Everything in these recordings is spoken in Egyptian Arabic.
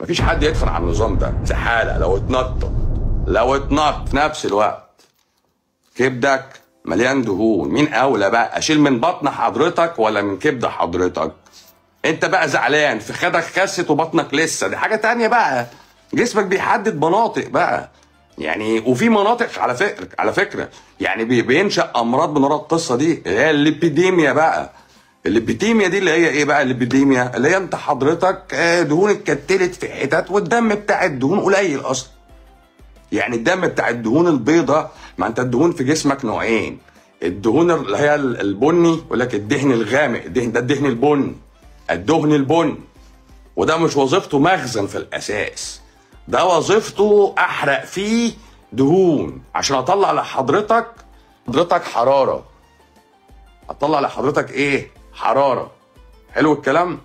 مفيش حد يدخل على النظام ده استحاله لو اتنطط لو اتنط في نفس الوقت كبدك مليان دهون مين اولى بقى اشيل من بطن حضرتك ولا من كبد حضرتك انت بقى زعلان في خدك خست وبطنك لسه دي حاجه تانية بقى جسمك بيحدد مناطق بقى يعني وفي مناطق على فكره على فكره يعني بي- بينشا امراض من وراء القصه دي اللي هي الليبيديميا بقى الليبيديميا دي اللي هي ايه بقى الليبيديميا اللي هي انت حضرتك آه، دهون اتكتلت في حتت والدم بتاع الدهون قليل اصلا يعني الدم بتاع الدهون البيضاء ما انت الدهون في جسمك نوعين الدهون اللي هي البني يقول لك الدهن الغامق الدهن ده الدهن البني الدهن البني وده مش وظيفته مخزن في الاساس ده وظيفته احرق فيه دهون عشان اطلع لحضرتك حضرتك حراره اطلع لحضرتك ايه حراره حلو الكلام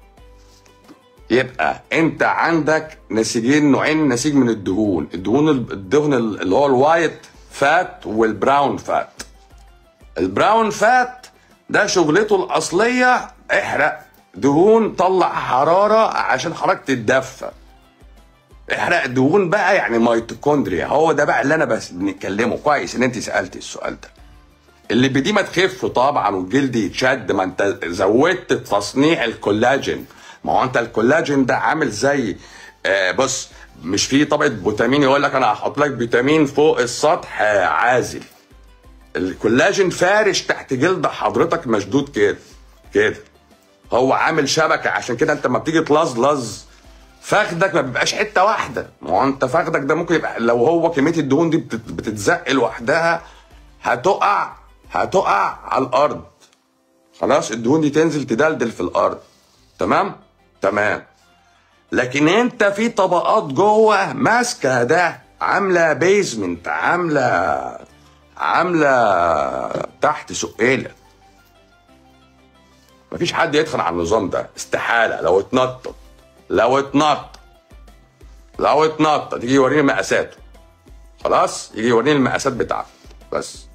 يبقى انت عندك نسيجين نوعين نسيج من الدهون الدهون الدهن اللي هو الوايت فات والبراون فات البراون فات ده شغلته الاصليه احرق دهون طلع حراره عشان حركه تتدفى احرق دهون بقى يعني ميتوكوندريا هو ده بقى اللي انا بس بنتكلمه كويس ان انت سالتي السؤال ده اللي بدي ما تخف طبعا والجلد يتشد ما انت زودت تصنيع الكولاجين ما هو انت الكولاجين ده عامل زي آه بص مش في طبقه فيتامين يقول لك انا هحط لك فيتامين فوق السطح آه عازل الكولاجين فارش تحت جلد حضرتك مشدود كده كده هو عامل شبكه عشان كده انت لما بتيجي تلزلز فخدك ما بيبقاش حته واحده ما هو انت فخدك ده ممكن يبقى لو هو كميه الدهون دي بتت- بتتزق لوحدها هتقع هتقع على الارض خلاص الدهون دي تنزل تدلدل في الارض تمام تمام لكن انت في طبقات جوه ماسكه ده عامله بيزمنت عامله عامله تحت سقيله مفيش حد يدخل على النظام ده استحاله لو اتنطط لو اتنطط لو اتنطط يجي يوريني مقاساته خلاص يجي يوريني المقاسات بتاعته بس